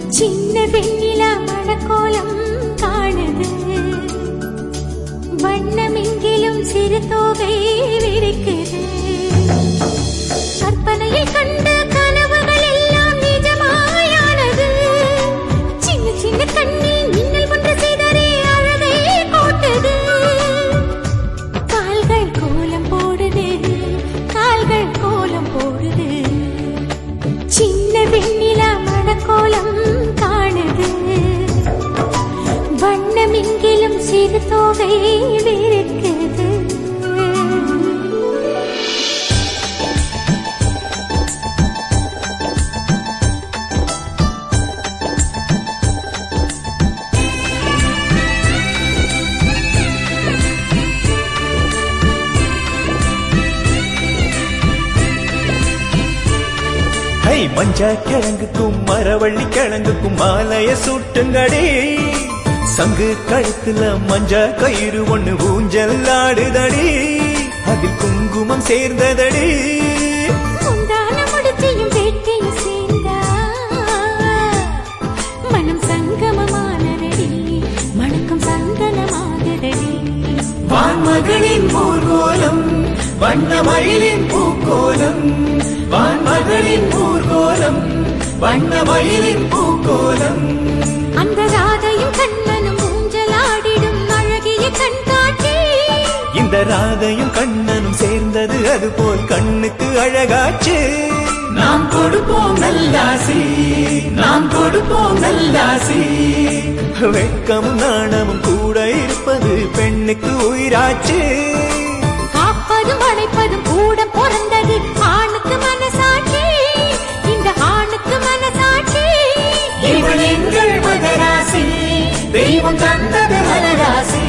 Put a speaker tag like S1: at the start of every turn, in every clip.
S1: சின்ன வெண்ணிலா மணக்கோலம் காணுது வண்ணமெங்கிலும் சிறு தோகை விரிக்குது கற்பனையில் கண்ட கனவுகள் எல்லாம் நிஜமாயானது சின்ன சின்ன கண்ணில் மின்னல் ஒன்று சிதறி அழகை கூட்டுது கால்கள் கோலம் போடுது கால்கள் கோலம் போடுது சின்ன வெண்ணிலா மணக்கோலம் காணுது வண்ணமெங்கிலும் சிறு தோகை விரிக்குது
S2: ஹை மஞ்ச கிழங்குக்கும் மரவள்ளி கிழங்குக்கும் மாலைய சூட்டுங்கடி சங்கு கழுத்துல மஞ்ச கயிறு ஒண்ணு ஊஞ்சல் ஆடுதடி அதில் குங்குமம் சேர்ந்ததடி
S1: முந்தான முடிச்சையும் வேட்டையும் சேர்ந்தா மனம் சங்கமமானதடி மணக்கும் சந்தனமாகுதடி
S2: வான்மகளின் ஊர்கோலம் வண்ணமயிலின் பூக்கோலம் வான்மகளின் ஊர்கோலம் வண்ணமயிலின் பூக்கோலம்
S1: அந்த ராதையும் கண்ணனும் ஊஞ்சலாடிடும் அழகிய கண்காட்சி
S2: இந்த ராதையும் கண்ணனும் சேர்ந்தது அதுபோல் கண்ணுக்கு அழகாச்சு நாம் கொடுப்போம் நல்லாசி நாம் கொடுப்போம் நல்லாசி வெட்கமும் நாணமும் கூட இருப்பது பெண்ணுக்கு உயிராச்சு
S1: காப்பதும் அணைப்பதும் கூட பிறந்தது ஆணுக்கு மனசாட்சி இந்த ஆணுக்கு மனசாட்சி
S2: இவள் எங்கள் மகராசி தெய்வம் தந்தது மலராசி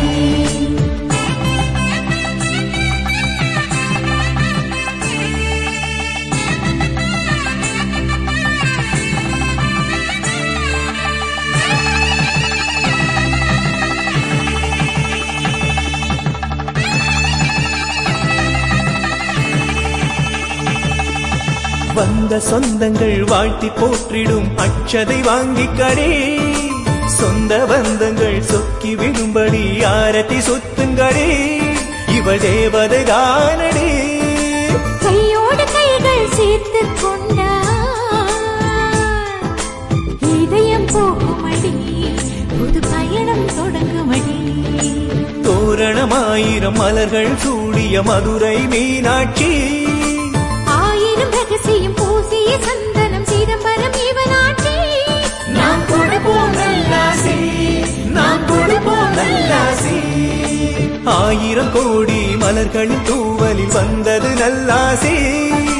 S2: வந்த சொந்தங்கள் வாழ்த்தி போற்றிடும் அச்சதை வாங்கிக் கடே சொந்த பந்தங்கள் சொக்கி விடும்படி ஆரத்தி சுத்துங்கடே இவள் தேவதை தானடி
S1: கையோடு கைகள் சேர்த்து கொண்டா இதயம் போகுமடி புது பயணம் தொடங்குமடி
S2: தோரணமாயிரம் மலர்கள் சூடிய மதுரை மீனாட்சி
S1: ஆயிரம் ரகசியம் பூசிய சந்தனம் சிதம்பரம் இவனாட்சி
S2: நாம் கொடுப்போம் நல்லாசி நாம் கொடுப்போம் நல்லாசி ஆயிரம் கோடி மலர்களின் தூவலில் வந்தது நல்லாசி